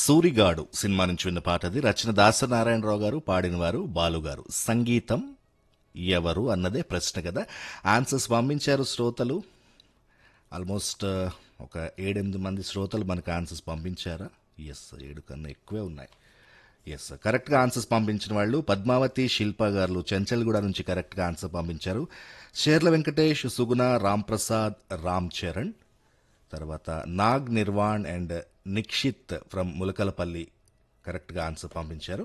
సూరిగాడు cinema నుంచి విన్న పాట అది రచన దాసనారాయణరావు గారు పాడినవారు బాలు గారు సంగీతం ఎవరు అన్నదే ప్రశ్న కదా ఆన్సర్స్ పంపించారు శ్రోతలు ఆల్మోస్ట్ ఒక ఏడెనిమిది మంది శ్రోతలు మనకు ఆన్సర్స్ పంపించారా ఎస్ ఏడు కన్నా ఎక్కువే ఉన్నాయి ఎస్ కరెక్ట్గా ఆన్సర్స్ పంపించిన వాళ్ళు పద్మావతి శిల్ప గారు చెంచల్గూడ నుంచి కరెక్ట్గా ఆన్సర్ పంపించారు షేర్ల వెంకటేష్ సుగుణ రామ్ ప్రసాద్ రామ్ చరణ్ తర్వాత నాగ్ నిర్వాణ్ అండ్ నిక్షిత్ ఫ్రమ్ ములకలపల్లి కరెక్ట్గా ఆన్సర్ పంపించారు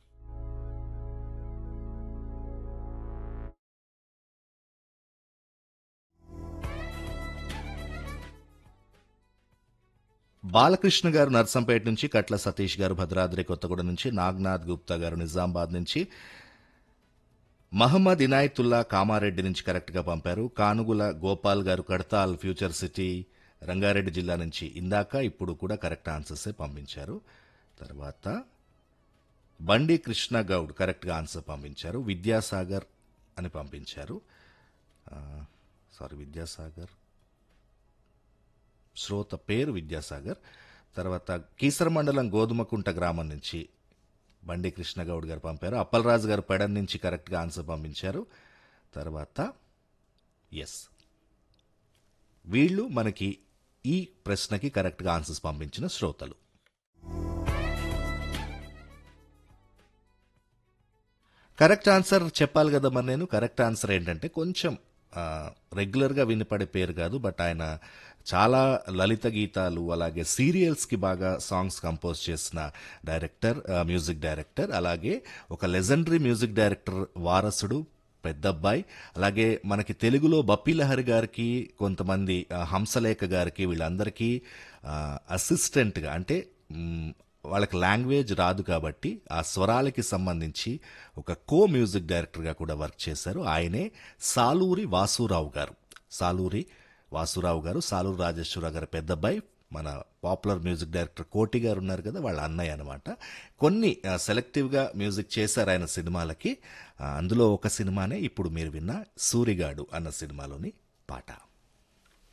బాలకృష్ణ గారు నర్సంపేట నుంచి కట్ల సతీష్ గారు భద్రాద్రి కొత్తగూడెం నుంచి నాగ్నాథ్ గుప్తా గారు నిజామాబాద్ నుంచి మహమ్మద్ ఇనాయతుల్లా కామారెడ్డి నుంచి కరెక్ట్గా పంపారు కానుగుల గోపాల్ గారు కడతాల్ ఫ్యూచర్ సిటీ రంగారెడ్డి జిల్లా నుంచి ఇందాక ఇప్పుడు కూడా కరెక్ట్ ఆన్సర్సే పంపించారు తర్వాత బండి కృష్ణ గౌడ్ కరెక్ట్గా ఆన్సర్ పంపించారు విద్యాసాగర్ అని పంపించారు ఆ, సారీ విద్యాసాగర్ శ్రోత పేరు విద్యాసాగర్ తర్వాత కీసర మండలం గోధుమకుంట గ్రామం నుంచి బండి కృష్ణగౌడ్ గారు పంపారు అప్పలరాజు గారు పెడన్ నుంచి కరెక్ట్గా ఆన్సర్ పంపించారు తర్వాత ఎస్ వీళ్ళు మనకి ఈ ప్రశ్నకి కరెక్ట్గా ఆన్సర్స్ పంపించిన శ్రోతలు కరెక్ట్ ఆన్సర్ చెప్పాలి కదా మరి నేను కరెక్ట్ ఆన్సర్ ఏంటంటే కొంచెం ఆ, రెగ్యులర్గా వినపడే పేరు కాదు బట్ ఆయన చాలా లలిత గీతాలు అలాగే సీరియల్స్కి బాగా సాంగ్స్ కంపోజ్ చేసిన డైరెక్టర్ ఆ, మ్యూజిక్ డైరెక్టర్ అలాగే ఒక లెజెండరీ మ్యూజిక్ డైరెక్టర్ వారసుడు పెద్దబ్బాయి అలాగే మనకి తెలుగులో బప్పీలహరి గారికి కొంతమంది ఆ, హంసలేఖ గారికి వీళ్ళందరికీ అసిస్టెంట్గా అంటే మ్, వాళ్ళకి లాంగ్వేజ్ రాదు కాబట్టి ఆ స్వరాలకి సంబంధించి ఒక కో మ్యూజిక్ డైరెక్టర్గా కూడా వర్క్ చేశారు ఆయనే సాలూరి వాసురావు గారు సాలూరి వాసురావు గారు సాలూరు రాజేశ్వరరావు గారి పెద్దబ్బాయి మన పాపులర్ మ్యూజిక్ డైరెక్టర్ కోటి గారు ఉన్నారు కదా వాళ్ళ అన్నయ్య అనమాట కొన్ని ఆ, సెలెక్టివ్గా మ్యూజిక్ చేశారు ఆయన సినిమాలకి ఆ, అందులో ఒక సినిమానే ఇప్పుడు మీరు విన్న సూరిగాడు అన్న సినిమాలోని పాట